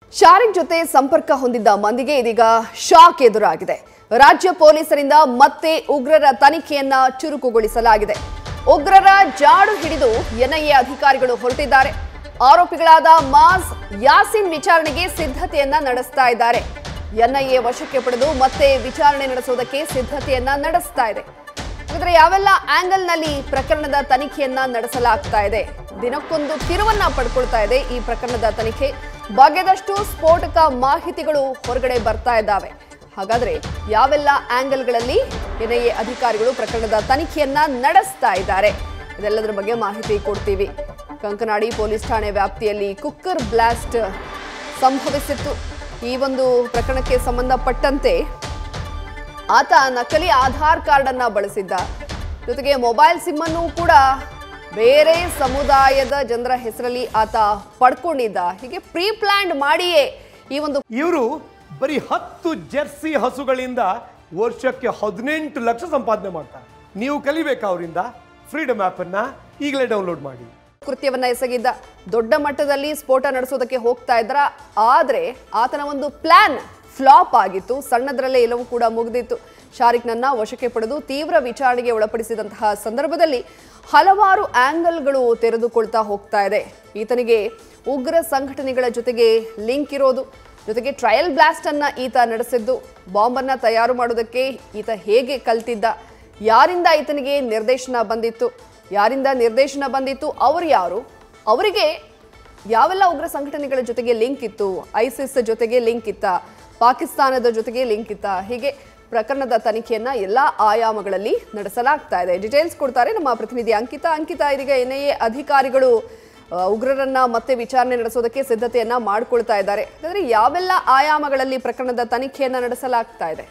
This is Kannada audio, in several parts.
ಶಾರಿಕ್ ಜೊತೆ ಸಂಪರ್ಕ ಹೊಂದಿದ್ದ ಮಂದಿಗೆ ಇದೀಗ ಶಾಕ್ ಎದುರಾಗಿದೆ ರಾಜ್ಯ ಪೊಲೀಸರಿಂದ ಮತ್ತೆ ಉಗ್ರರ ತನಿಖೆಯನ್ನ ಚುರುಕುಗೊಳಿಸಲಾಗಿದೆ ಉಗ್ರರ ಜಾಡು ಹಿಡಿದು ಎನ್ಐಎ ಅಧಿಕಾರಿಗಳು ಹೊರಟಿದ್ದಾರೆ ಆರೋಪಿಗಳಾದ ಮಾಸ್ ಯಾಸಿನ್ ವಿಚಾರಣೆಗೆ ಸಿದ್ಧತೆಯನ್ನ ನಡೆಸ್ತಾ ಇದ್ದಾರೆ ಎನ್ಐಎ ವಶಕ್ಕೆ ಪಡೆದು ಮತ್ತೆ ವಿಚಾರಣೆ ನಡೆಸುವುದಕ್ಕೆ ಸಿದ್ಧತೆಯನ್ನ ನಡೆಸ್ತಾ ಇದೆ ಹಾಗಾದ್ರೆ ಯಾವೆಲ್ಲ ಆಂಗಲ್ ನಲ್ಲಿ ಪ್ರಕರಣದ ತನಿಖೆಯನ್ನ ನಡೆಸಲಾಗ್ತಾ ಇದೆ ದಿನಕ್ಕೊಂದು ತಿರುವನ್ನ ಪಡ್ಕೊಳ್ತಾ ಇದೆ ಈ ಪ್ರಕರಣದ ತನಿಖೆ ಬಗೆದಷ್ಟು ಸ್ಫೋಟಕ ಮಾಹಿತಿಗಳು ಹೊರಗಡೆ ಬರ್ತಾ ಇದ್ದಾವೆ ಹಾಗಾದ್ರೆ ಯಾವೆಲ್ಲ ಆಂಗಲ್ಗಳಲ್ಲಿ ಎನ್ಐಎ ಅಧಿಕಾರಿಗಳು ಪ್ರಕರಣದ ತನಿಖೆಯನ್ನ ನಡೆಸ್ತಾ ಇದ್ದಾರೆ ಇದೆಲ್ಲದರ ಬಗ್ಗೆ ಮಾಹಿತಿ ಕೊಡ್ತೀವಿ ಕಂಕನಾಡಿ ಪೊಲೀಸ್ ಠಾಣೆ ವ್ಯಾಪ್ತಿಯಲ್ಲಿ ಕುಕ್ಕರ್ ಬ್ಲಾಸ್ಟ್ ಸಂಭವಿಸಿತ್ತು ಈ ಒಂದು ಪ್ರಕರಣಕ್ಕೆ ಸಂಬಂಧಪಟ್ಟಂತೆ ಆತ ನಕಲಿ ಆಧಾರ್ ಕಾರ್ಡ್ ಅನ್ನ ಬಳಸಿದ್ದ ಜೊತೆಗೆ ಮೊಬೈಲ್ ಸಿಮ್ ಅನ್ನು ಕೂಡ ಬೇರೆ ಸಮುದಾಯದ ಜನರ ಹೆಸರಲ್ಲಿ ಆತ ಪಡ್ಕೊಂಡಿದ್ದ ಹೀಗೆ ಪ್ರೀ ಪ್ಲಾನ್ಡ್ ಮಾಡಿಯೇ ಈ ಒಂದು ಇವರು ಬರೀ ಹತ್ತು ಜೆರ್ಸಿ ಹಸುಗಳಿಂದ ವರ್ಷಕ್ಕೆ ಹದಿನೆಂಟು ಲಕ್ಷ ಸಂಪಾದನೆ ಮಾಡ್ತಾರೆ ನೀವು ಕಲಿಬೇಕಾ ಅವರಿಂದ ಫ್ರೀಡಮ್ ಅನ್ನ ಈಗಲೇ ಡೌನ್ಲೋಡ್ ಮಾಡಿ ಕೃತ್ಯವನ್ನ ಎಸಗಿದ್ದ ದೊಡ್ಡ ಮಟ್ಟದಲ್ಲಿ ಸ್ಫೋಟ ನಡೆಸೋದಕ್ಕೆ ಹೋಗ್ತಾ ಇದ್ರ ಆದ್ರೆ ಆತನ ಒಂದು ಪ್ಲಾನ್ ಫ್ಲಾಪ್ ಆಗಿತ್ತು ಸಣ್ಣದರಲ್ಲೇ ಎಲ್ಲವೂ ಕೂಡ ಮುಗಿದಿತ್ತು ಶಾರಿಕ್ನನ್ನ ವಶಕ್ಕೆ ಪಡೆದು ತೀವ್ರ ವಿಚಾರಣೆಗೆ ಒಳಪಡಿಸಿದಂತಹ ಸಂದರ್ಭದಲ್ಲಿ ಹಲವಾರು ಆಂಗಲ್ಗಳು ತೆರೆದುಕೊಳ್ತಾ ಹೋಗ್ತಾ ಇದೆ ಈತನಿಗೆ ಉಗ್ರ ಸಂಘಟನೆಗಳ ಜೊತೆಗೆ ಲಿಂಕ್ ಇರೋದು ಜೊತೆಗೆ ಟ್ರಯಲ್ ಬ್ಲಾಸ್ಟ್ ಅನ್ನ ಈತ ನಡೆಸಿದ್ದು ಬಾಂಬನ್ನ ತಯಾರು ಮಾಡೋದಕ್ಕೆ ಈತ ಹೇಗೆ ಕಲ್ತಿದ್ದ ಯಾರಿಂದ ಈತನಿಗೆ ನಿರ್ದೇಶನ ಬಂದಿತ್ತು ಯಾರಿಂದ ನಿರ್ದೇಶನ ಬಂದಿತ್ತು ಅವರು ಯಾರು ಅವರಿಗೆ ಯಾವೆಲ್ಲ ಉಗ್ರ ಸಂಘಟನೆಗಳ ಜೊತೆಗೆ ಲಿಂಕ್ ಇತ್ತು ಐಸಿಸ್ ಜೊತೆಗೆ ಲಿಂಕ್ ಇತ್ತ ಪಾಕಿಸ್ತಾನದ ಜೊತೆಗೆ ಲಿಂಕ್ ಇತ್ತ ಹೀಗೆ ಪ್ರಕರಣದ ತನಿಖೆಯನ್ನ ಎಲ್ಲಾ ಆಯಾಮಗಳಲ್ಲಿ ನಡೆಸಲಾಗ್ತಾ ಇದೆ ಡೀಟೇಲ್ಸ್ ಕೊಡ್ತಾರೆ ನಮ್ಮ ಪ್ರತಿನಿಧಿ ಅಂಕಿತಾ ಅಂಕಿತಾ ಇದೀಗ ಎನ್ಐಎ ಅಧಿಕಾರಿಗಳು ಆ, ಉಗ್ರರನ್ನ ಮತ್ತೆ ವಿಚಾರಣೆ ನಡೆಸೋದಕ್ಕೆ ಸಿದ್ಧತೆಯನ್ನ ಮಾಡ್ಕೊಳ್ತಾ ಇದ್ದಾರೆ ಹಾಗಾದ್ರೆ ಯಾವೆಲ್ಲ ಆಯಾಮಗಳಲ್ಲಿ ಪ್ರಕರಣದ ತನಿಖೆಯನ್ನ ನಡೆಸಲಾಗ್ತಾ ಇದೆ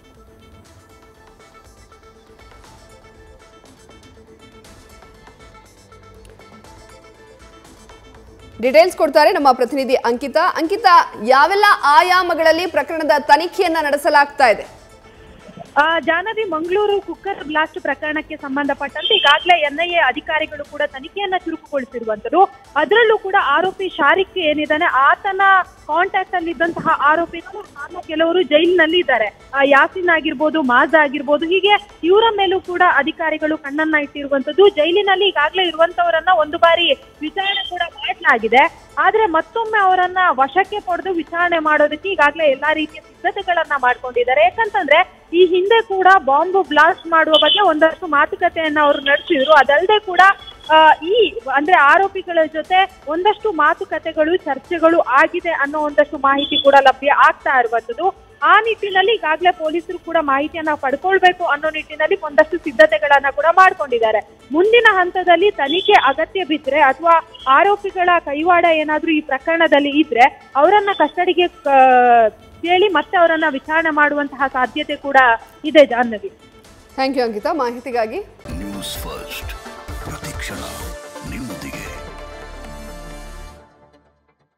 ಡೀಟೇಲ್ಸ್ ಕೊಡ್ತಾರೆ ನಮ್ಮ ಪ್ರತಿನಿಧಿ ಅಂಕಿತಾ ಅಂಕಿತಾ ಯಾವೆಲ್ಲ ಆಯಾಮಗಳಲ್ಲಿ ಪ್ರಕರಣದ ತನಿಖೆಯನ್ನ ನಡೆಸಲಾಗ್ತಾ ಇದೆ ಆ, ಜಾಹ್ನವಿ ಮಂಗಳೂರು ಕುಕ್ಕರ್ ಬ್ಲಾಸ್ಟ್ ಪ್ರಕರಣಕ್ಕೆ ಸಂಬಂಧಪಟ್ಟಂತೆ ಈಗಾಗಲೇ ಎನ್ಐಎ ಅಧಿಕಾರಿಗಳು ಕೂಡ ತನಿಖೆಯನ್ನ ಚುರುಕುಗೊಳಿಸಿರುವಂತರು ಅದರಲ್ಲೂ ಕೂಡ ಆರೋಪಿ ಶಾರಿಕ್ ಏನಿದ್ದಾನೆ ಆತನ ಕಾಂಟ್ಯಾಕ್ಟ್ ಅಲ್ಲಿ ಇದ್ದಂತಹ ಆರೋಪಿಗಳು ಕಾರಣ ಕೆಲವರು ಜೈಲಿನಲ್ಲಿ ಇದ್ದಾರೆ ಆ, ಯಾಸಿನ್ ಆಗಿರ್ಬೋದು ಮಾಜ್ ಆಗಿರ್ಬೋದು ಹೀಗೆ ಇವರ ಮೇಲೂ ಕೂಡ ಅಧಿಕಾರಿಗಳು ಕಣ್ಣನ್ನ ಇಟ್ಟಿರುವಂತದ್ದು ಜೈಲಿನಲ್ಲಿ ಈಗಾಗಲೇ ಇರುವಂತವರನ್ನ ಒಂದು ಬಾರಿ ವಿಚಾರಣೆ ಕೂಡ ಮಾಡಲಾಗಿದೆ ಆದ್ರೆ ಮತ್ತೊಮ್ಮೆ ಅವರನ್ನ ವಶಕ್ಕೆ ಪಡೆದು ವಿಚಾರಣೆ ಮಾಡೋದಕ್ಕೆ ಈಗಾಗಲೇ ಎಲ್ಲಾ ರೀತಿಯ ಸಿದ್ಧತೆಗಳನ್ನ ಮಾಡ್ಕೊಂಡಿದ್ದಾರೆ ಯಾಕಂತಂದ್ರೆ ಈ ಹಿಂದೆ ಕೂಡ ಬಾಂಬ್ ಬ್ಲಾಸ್ಟ್ ಮಾಡುವ ಬಗ್ಗೆ ಒಂದಷ್ಟು ಮಾತುಕತೆಯನ್ನ ಅವರು ನಡೆಸಿದ್ರು ಅದಲ್ಲದೆ ಕೂಡ ಆ, ಈ ಅಂದ್ರೆ ಆರೋಪಿಗಳ ಜೊತೆ ಒಂದಷ್ಟು ಮಾತುಕತೆಗಳು ಚರ್ಚೆಗಳು ಆಗಿದೆ ಅನ್ನೋ ಒಂದಷ್ಟು ಮಾಹಿತಿ ಕೂಡ ಲಭ್ಯ ಆಗ್ತಾ ಇರುವಂತದ್ದು ಆ ನಿಟ್ಟಿನಲ್ಲಿ ಈಗಾಗಲೇ ಪೊಲೀಸರು ಕೂಡ ಮಾಹಿತಿಯನ್ನ ಪಡ್ಕೊಳ್ಬೇಕು ಅನ್ನೋ ನಿಟ್ಟಿನಲ್ಲಿ ಒಂದಷ್ಟು ಸಿದ್ಧತೆಗಳನ್ನ ಕೂಡ ಮಾಡ್ಕೊಂಡಿದ್ದಾರೆ ಮುಂದಿನ ಹಂತದಲ್ಲಿ ತನಿಖೆ ಅಗತ್ಯ ಬಿದ್ರೆ ಅಥವಾ ಆರೋಪಿಗಳ ಕೈವಾಡ ಏನಾದ್ರೂ ಈ ಪ್ರಕರಣದಲ್ಲಿ ಇದ್ರೆ ಅವರನ್ನ ಕಸ್ಟಡಿಗೆ ಕ- ಕೇಳಿ ಮತ್ತೆ ಅವರನ್ನ ವಿಚಾರಣೆ ಮಾಡುವಂತಹ ಸಾಧ್ಯತೆ ಕೂಡ ಇದೆ ಜಾಹ್ನವಿ ಥ್ಯಾಂಕ್ ಯು ಅಂಕಿತಾ ಮಾಹಿತಿಗಾಗಿ ನ್ಯೂಸ್ ಫಸ್ಟ್ ಪ್ರತಿಕ್ಷಣ